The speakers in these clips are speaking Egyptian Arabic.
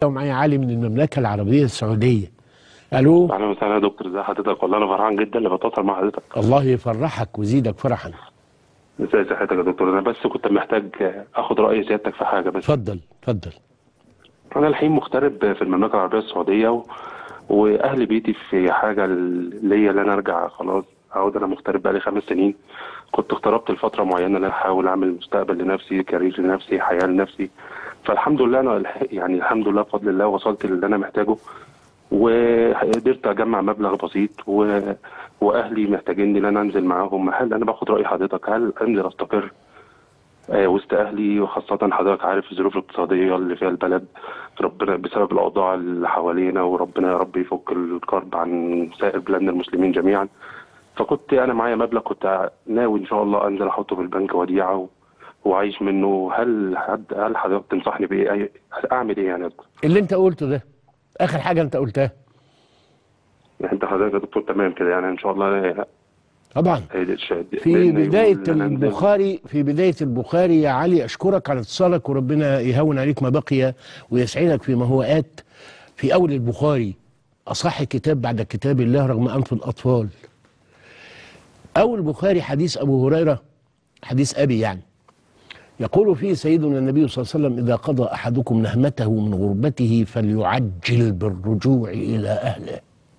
ومعايا علي من المملكة العربية السعودية ألو اهلا وسهلا يا دكتور ازي حضرتك والله انا فرحان جدا اللي بتواصل مع حضرتك الله يفرحك ويزيدك فرحا ازي صحتك يا دكتور انا بس كنت محتاج اخد راي سيادتك في حاجه بس اتفضل اتفضل انا الحين مغترب في المملكه العربيه السعوديه و... واهل بيتي في حاجه ليا ان انا ارجع خلاص اقعد انا مغترب بقالي خمس سنين كنت اختربت لفتره معينه ان انا احاول اعمل مستقبل لنفسي كارير لنفسي حياه لنفسي فالحمد لله انا الح- يعني الحمد لله بفضل الله وصلت للي انا محتاجه وقدرت اجمع مبلغ بسيط و... واهلي محتاجين ان انا انزل معاهم هل انا باخد راي حضرتك هل انزل استقر آه، وسط اهلي وخاصه حضرتك عارف الظروف الاقتصاديه اللي فيها البلد ربنا بسبب الاوضاع اللي حوالينا وربنا يا رب يفك الكرب عن سائر بلادنا المسلمين جميعا فكنت انا معايا مبلغ كنت ناوي ان شاء الله انزل احطه في البنك وديعه و... وعايش منه هل حد هل حضرتك تنصحني بايه أي- اعمل ايه يعني يا دكتور؟ اللي أنت قلته ده آخر حاجة أنت قلتها يعني انت حضرتك يا دكتور تمام كده يعني ان شاء الله طبعا هيدي- في بإذن بداية يقول إن أنا أنزل. البخاري في بداية البخاري يا علي أشكرك على اتصالك وربنا يهون عليك ما بقي ويسعدك فيما هو آت في أول البخاري أصح كتاب بعد كتاب الله رغم أنف الأطفال أول البخاري حديث أبو هريرة حديث أبي يعني يقول فيه سيدنا النبي صلى الله عليه وسلم إذا قضى أحدكم نهمته من غربته فليعجل بالرجوع إلى أهله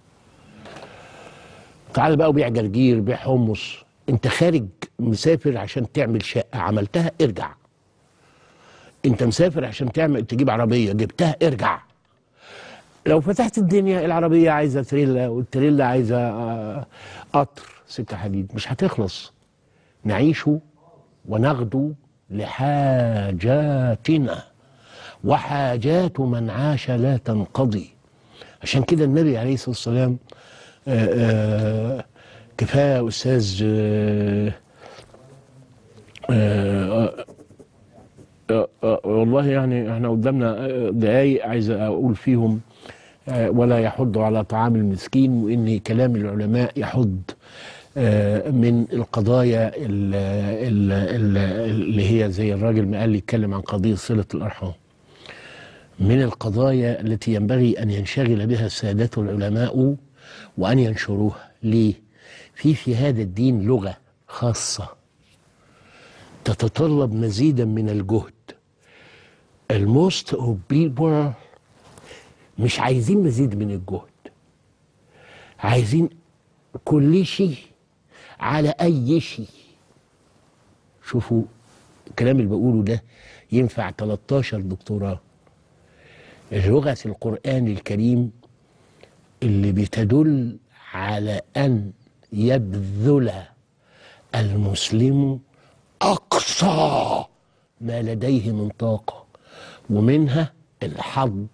تعال بقى وبيع جرجير بيع حمص انت خارج مسافر عشان تعمل شقه عملتها ارجع انت مسافر عشان تعمل تجيب عربيه جبتها ارجع لو فتحت الدنيا العربيه عايزه تريلا والتريلا عايزه آه، قطر سكه حديد مش هتخلص نعيش ونغدو لحاجاتنا وحاجات من عاش لا تنقضي عشان كده النبي عليه الصلاه والسلام آه، آه، كفايه يا استاذ آه، آه، آه، آه، والله يعني احنا قدامنا آه، دقايق عايز اقول فيهم آه، ولا يحض على طعام المسكين وان كلام العلماء يحض آه، من القضايا ال- ال- ال- اللي هي زي الراجل ما قال لي يتكلم عن قضيه صله الارحام من القضايا التي ينبغي ان ينشغل بها السادة العلماء وان ينشروها ليه في في هذا الدين لغه خاصه تتطلب مزيدا من الجهد الموست اوف بيبل مش عايزين مزيد من الجهد عايزين كل شيء على اي شيء شوفوا الكلام اللي بقوله ده ينفع 13 دكتوراه لغة القرآن الكريم اللي بتدل على أن يبذل المسلم أقصى ما لديه من طاقة ومنها الحض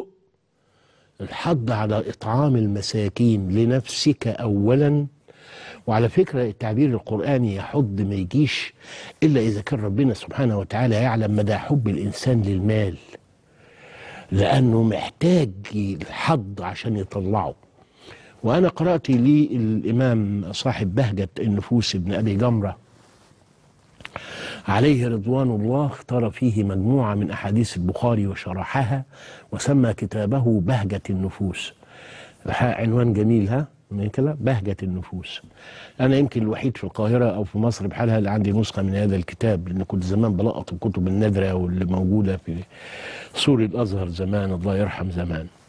الحض على إطعام المساكين لنفسك أولا وعلى فكرة التعبير القرآني يحض ما يجيش إلا إذا كان ربنا سبحانه وتعالى يعلم مدى حب الإنسان للمال لأنه محتاج الحض عشان يطلعه وأنا قرأت لي الإمام صاحب بهجة النفوس ابن أبي جمرة عليه رضوان الله اختار فيه مجموعة من أحاديث البخاري وشرحها وسمى كتابه بهجة النفوس عنوان جميل ها من كده بهجة النفوس أنا يمكن الوحيد في القاهرة أو في مصر بحالها اللي عندي نسخة من هذا الكتاب لأن كنت زمان بلقط الكتب النادرة واللي موجودة في سور الأزهر زمان الله يرحم زمان